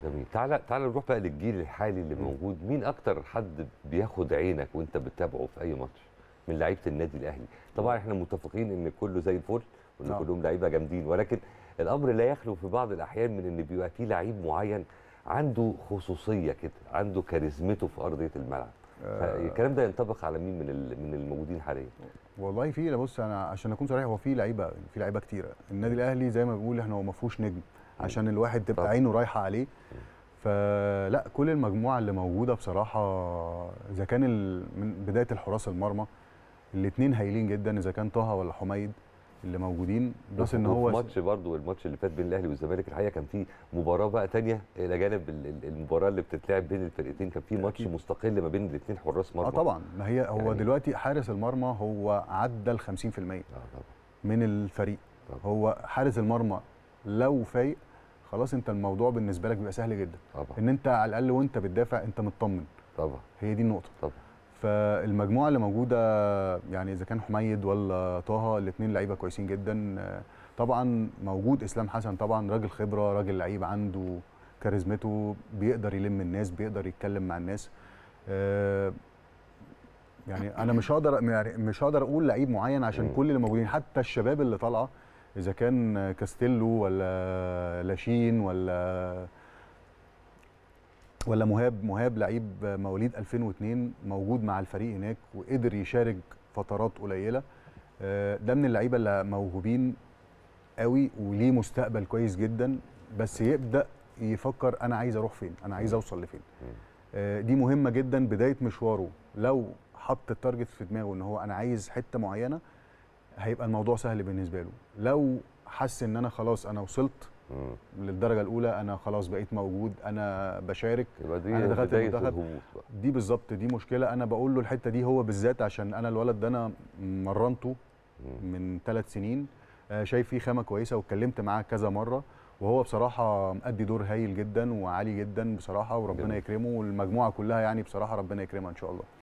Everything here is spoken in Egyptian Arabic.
جميل تعالى تعالى نروح بقى للجيل الحالي اللي مم. موجود مين اكتر حد بياخد عينك وانت بتتابعه في اي ماتش من لعيبه النادي الاهلي طبعا احنا متفقين ان كله زي الفل وان نعم. كلهم لعيبه جامدين ولكن الامر لا يخلو في بعض الاحيان من ان بيبقى في لعيب معين عنده خصوصيه كده عنده كاريزمته في ارضيه الملعب فالكلام ده ينطبق على مين من ال- من الموجودين حاليا والله في لا بص انا عشان اكون صريح هو في لعيبه في لعيبه كتيره النادي الاهلي زي ما بيقول احنا هو ما فيهوش نجم عشان الواحد تبقى طبعا. عينه رايحه عليه فلا كل المجموعه اللي موجوده بصراحه اذا كان ال- من بدايه الحراس المرمى الاثنين هايلين جدا اذا كان طه ولا حميد اللي موجودين بلس ان وفي هو ماتش برضو الماتش اللي فات بين الاهلي والزمالك الحقيقه كان في مباراه بقى تانية الى جانب ال- ال- المباراه اللي بتتلعب بين الفرقتين كان في ماتش أكيد. مستقل ما بين الاثنين حراس مرمى اه طبعا ما هي هو يعني- دلوقتي حارس المرمى هو عدى ال 50% آه طبعا من الفريق طبعا. هو حارس المرمى لو فايق خلاص انت الموضوع بالنسبه لك بيبقى سهل جدا طبعا ان انت على الاقل وانت بتدافع انت مطمن طبعا هي دي النقطه طبعا فالمجموعه اللي موجوده يعني اذا كان حميد ولا طه الاثنين لعيبه كويسين جدا آه، طبعا موجود اسلام حسن طبعا راجل خبره راجل لعيب عنده كاريزمته بيقدر يلم الناس بيقدر يتكلم مع الناس آه، يعني انا مش هقدر يعني مش هقدر اقول لعيب معين عشان مم. كل اللي موجودين حتى الشباب اللي طالعه اذا كان كاستيلو ولا لاشين ولا ولا مهاب مهاب لعيب مواليد 2002 موجود مع الفريق هناك وقدر يشارك فترات قليله آه، ده من اللعيبه اللي موهوبين قوي وليه مستقبل كويس جدا بس يبدا يفكر انا عايز اروح فين انا عايز اوصل لفين مم. آه، دي مهمه جدا بدايه مشواره لو حط التارجت في دماغه ان هو انا عايز حته معينه هيبقى الموضوع سهل بالنسبه له لو حس ان انا خلاص انا وصلت مم. للدرجه الاولى انا خلاص بقيت موجود انا بشارك يبقى دي أنا دخلت بدايه المنتخب. الهبوط بقى دي بالظبط دي مشكله انا بقول له الحته دي هو بالذات عشان انا الولد ده انا مرنته مم. من ثلاث سنين آه، شايف فيه خامه كويسه واتكلمت معاه كذا مره وهو بصراحه مأدي دور هايل جدا وعالي جدا بصراحه وربنا جميل. يكرمه والمجموعه كلها يعني بصراحه ربنا يكرمها ان شاء الله